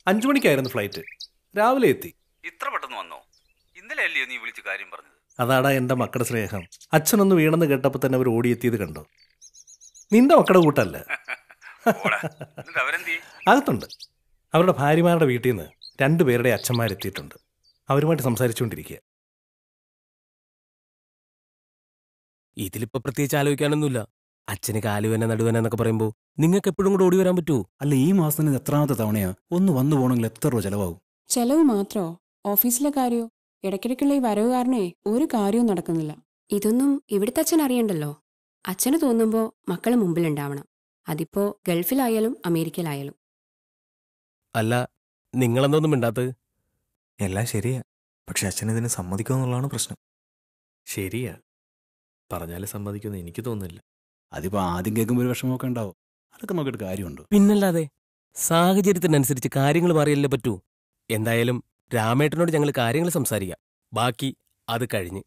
അഞ്ചു മണിക്കായിരുന്നു flight രാവിലെ എത്തി ഇത്ര പെട്ടെന്ന് വന്നോ ഇന്നലെ അല്ലയോ നീ വിളിച്ച് കാര്യം പറഞ്ഞത് അതാടാ എൻ്റെ മക്കളുടെ സ്നേഹം അച്ഛനൊന്ന് വീണെന്ന് കേട്ടപ്പോൾ തന്നെ അവർ ഓടിയെത്തിയത് കണ്ടോ നിന്റെ മക്കളുടെ കൂട്ടല്ല ഓടാ എന്നിട്ട് അവരെന്തി അകത്തുണ്ട് അവരുടെ ഭാര്യമാരുടെ വീട്ടിൽ നിന്ന് രണ്ടുപേരുടെ അച്ഛന്മാരെത്തിയിട്ടുണ്ട് അവരുമായിട്ട് സംസാരിച്ചുകൊണ്ടിരിക്കുക ഇതിലിപ്പോ പ്രത്യേകിച്ച് ആലോചിക്കാനൊന്നുമില്ല അച്ഛന് കാലുവേന നടുവേന എന്നൊക്കെ പറയുമ്പോ നിങ്ങൾക്ക് എപ്പോഴും കൂടെ ഓടി വരാൻ പറ്റുമോ അല്ല ഈ മാസത്തിന് ഇത് എത്രാമത്തെ തവണയാ ഒന്ന് വന്നു പോകണമെങ്കിൽ എത്ര രൂപ ചെലവാകും ചെലവ് മാത്രോ ഓഫീസിലെ കാര്യോ ഇടയ്ക്കിടയ്ക്കുള്ള ഈ വരവ് കാരണേ ഒരു കാര്യവും നടക്കുന്നില്ല ഇതൊന്നും ഇവിടുത്തെ അച്ഛൻ അറിയണ്ടല്ലോ അച്ഛന് തോന്നുമ്പോൾ മക്കള് മുമ്പിലുണ്ടാവണം അതിപ്പോ ഗൾഫിലായാലും അമേരിക്കയിലായാലും അല്ല നിങ്ങളെന്തോന്നും മിണ്ടാത്തത് എല്ലാം ശരിയാ പക്ഷെ അച്ഛൻ ഇതിന് സമ്മതിക്കുക എന്നുള്ളതാണ് പ്രശ്നം ശരിയാ പറഞ്ഞാൽ സമ്മതിക്കുമെന്ന് എനിക്ക് തോന്നുന്നില്ല അതിപ്പോ ആദ്യം കേൾക്കുമ്പോൾ ഒരു വിഷമമൊക്കെ ഉണ്ടാവും അതൊക്കെ നോക്കിയിട്ട് കാര്യമുണ്ടോ പിന്നല്ലാതെ സാഹചര്യത്തിനനുസരിച്ച് കാര്യങ്ങൾ മാറിയല്ലേ പറ്റൂ എന്തായാലും രാമേട്ടനോട് ഞങ്ങൾ കാര്യങ്ങൾ സംസാരിക്കാം ബാക്കി അത് കഴിഞ്ഞ്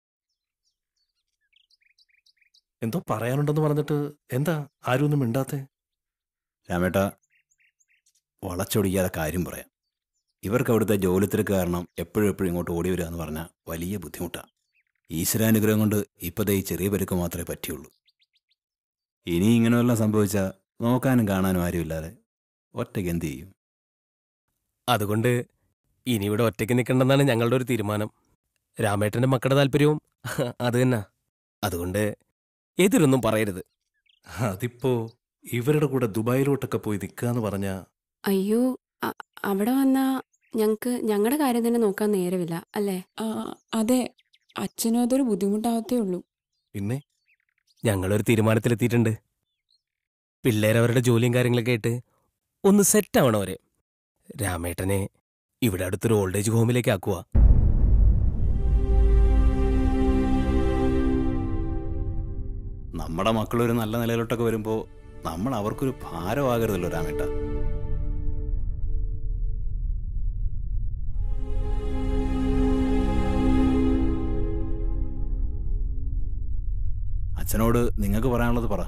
എന്തോ പറയാനുണ്ടെന്ന് പറഞ്ഞിട്ട് എന്താ ആരും ഒന്നും മിണ്ടാത്തെ രാമേട്ട വളച്ചൊടിക്കാതെ കാര്യം പറയാം ഇവർക്ക് അവിടുത്തെ ജോലി തിരക്ക് കാരണം എപ്പോഴും എപ്പോഴും ഇങ്ങോട്ട് ഓടി വരിക എന്ന് പറഞ്ഞാൽ വലിയ ബുദ്ധിമുട്ടാണ് ഈശ്വരാനുഗ്രഹം കൊണ്ട് ഇപ്പോഴത്തെ ഈ ചെറിയ പെരുക്ക് മാത്രമേ പറ്റിയുള്ളൂ ഇനി ഇങ്ങനെയെല്ലാം സംഭവിച്ചാൽ നോക്കാനും കാണാനും ആരുമില്ലാതെ ഒറ്റയ്ക്ക് എന്ത് ചെയ്യും അതുകൊണ്ട് ഇനി ഇവിടെ ഒറ്റയ്ക്ക് നിൽക്കണ്ടെന്നാണ് ഞങ്ങളുടെ ഒരു തീരുമാനം രാമേട്ടന്റെ മക്കളുടെ താല്പര്യവും അത് തന്നെ അതുകൊണ്ട് എതിരൊന്നും പറയരുത് അതിപ്പോ ഇവരുടെ കൂടെ ദുബായിലോട്ടൊക്കെ പോയി നിൽക്കാന്ന് പറഞ്ഞ അയ്യോ അ- അവിടെ വന്നാ ഞങ്ങക്ക് ഞങ്ങളുടെ കാര്യം തന്നെ നോക്കാൻ നേരമില്ല അല്ലേ ആ, അതെ അച്ഛനും അതൊരു ബുദ്ധിമുട്ടാവത്തേ ഉള്ളൂ പിന്നെ ഞങ്ങളൊരു തീരുമാനത്തിലെത്തിയിട്ടുണ്ട് പിള്ളേരവരുടെ ജോലിയും കാര്യങ്ങളൊക്കെ ആയിട്ട് ഒന്ന് സെറ്റ് ആവണം അവരെ രാമേട്ടനെ ഇവിടെ അടുത്തൊരു ഓൾഡ് ഏജ് ഹോമിലേക്ക് ആക്കുക നമ്മുടെ മക്കളൊരു നല്ല നിലയിലോട്ടൊക്കെ വരുമ്പോൾ നമ്മൾ അവർക്കൊരു ഭാരമാകരുതല്ലോ രാമേട്ട അച്ഛനോട് നിങ്ങൾക്ക് പറയാനുള്ളത് പറ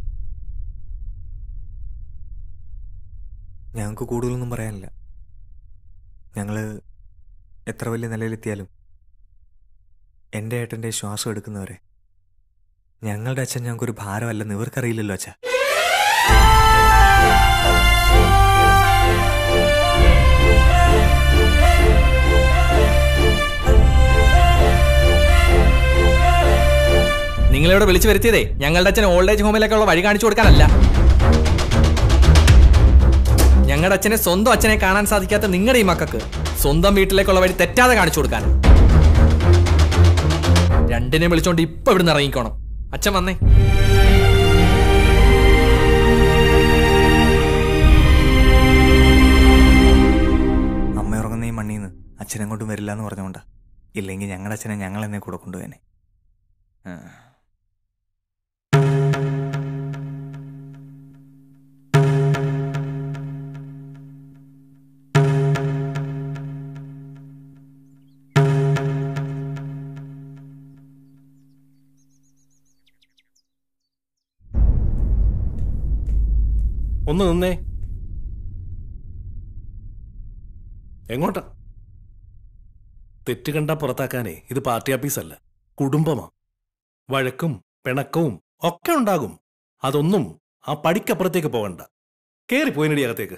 ഞങ്ങൾക്ക് കൂടുതലൊന്നും പറയാനില്ല ഞങ്ങൾ എത്ര വലിയ നിലയിലെത്തിയാലും എൻ്റെ ഏട്ടൻ്റെ ശ്വാസം എടുക്കുന്നവരെ ഞങ്ങളുടെ അച്ഛൻ ഞങ്ങൾക്കൊരു ഭാരമല്ലെന്ന് ഇവർക്കറിയില്ലല്ലോ അച്ഛാ നിങ്ങളിവിടെ വിളിച്ചു വരുത്തിയതേ ഞങ്ങളുടെ അച്ഛൻ ഓൾഡ് ഏജ് ഹോമിലേക്കുള്ള വഴി കാണിച്ചു കൊടുക്കാനല്ല ഞങ്ങളുടെ അച്ഛനെ സ്വന്തം അച്ഛനെ കാണാൻ സാധിക്കാത്ത നിങ്ങളുടെ ഈ മക്കൾക്ക് സ്വന്തം വീട്ടിലേക്കുള്ള വഴി തെറ്റാതെ കാണിച്ചു കൊടുക്കാൻ രണ്ടിനെ വിളിച്ചോണ്ട് ഇപ്പൊ ഇവിടുന്ന് ഇറങ്ങിക്കോണം അച്ഛൻ വന്നേ അമ്മ ഉറങ്ങുന്ന ഈ മണ്ണിൽ നിന്ന് അച്ഛനെങ്ങോട്ടും വരില്ല എന്ന് പറഞ്ഞുകൊണ്ടാ ഇല്ലെങ്കിൽ ഞങ്ങളുടെ അച്ഛനെ ഞങ്ങൾ എന്നെ കൂടെ കൊണ്ടുപോയനെ ആ. ഒന്ന് നിന്നേ എങ്ങോട്ടാ തെറ്റ് കണ്ടാ പുറത്താക്കാനേ ഇത് പാർട്ടി ഓഫീസല്ല കുടുംബമാ വഴക്കും പിണക്കവും ഒക്കെ ഉണ്ടാകും അതൊന്നും ആ പടിക്കപ്പുറത്തേക്ക് പോകണ്ട കേറി പോയിനടി അകത്തേക്ക്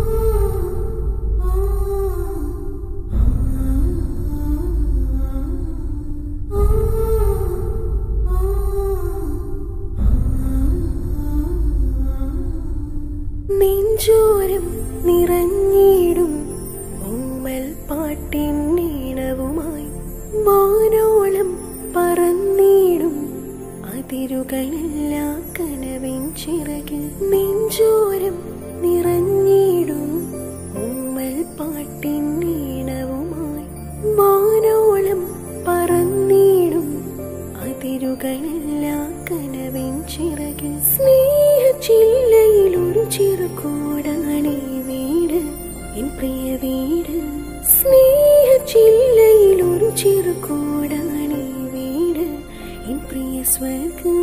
നെഞ്ചോരം നിറഞ്ഞിടും ഓമൽ പാട്ടിൻ നീണവുമായി വാനോളം പറന്നിടും അതിരുകളില്ല കനവിൻ ചിറകിൽ നെഞ്ചോരം നിറഞ്ഞിടും ഓമൽ പാട്ടിൻ നീണവുമായി വാനോളം പറന്നിടും അതിരുകളില്ല കനവിൻ ചിറകിൽ സ്നേഹച്ചില്ലയിൽ ഒരു ചെറുകൂടാണീ വീട് എൻ പ്രിയ വീട് സ്നേഹച്ചില്ലയിൽ ഒരു ചെറുകൂടാണീ വീട് എൻ പ്രിയ സ്വർഗം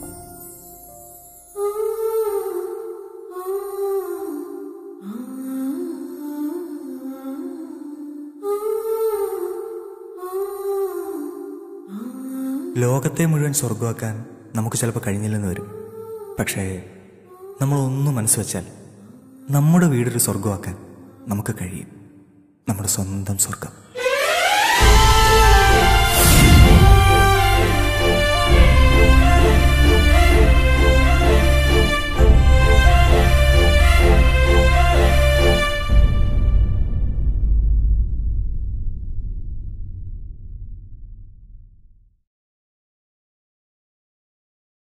ആ, ആ, ആ. ലോകത്തെ മുഴുവൻ സ്വർഗമാക്കാൻ നമുക്ക് ചിലപ്പോൾ കഴിഞ്ഞില്ലെന്ന് വരും പക്ഷേ നമ്മളൊന്നും മനസ്സ് വെച്ചാൽ നമ്മുടെ വീടൊരു സ്വർഗമാക്കാൻ നമുക്ക് കഴിയും നമ്മുടെ സ്വന്തം സ്വർഗം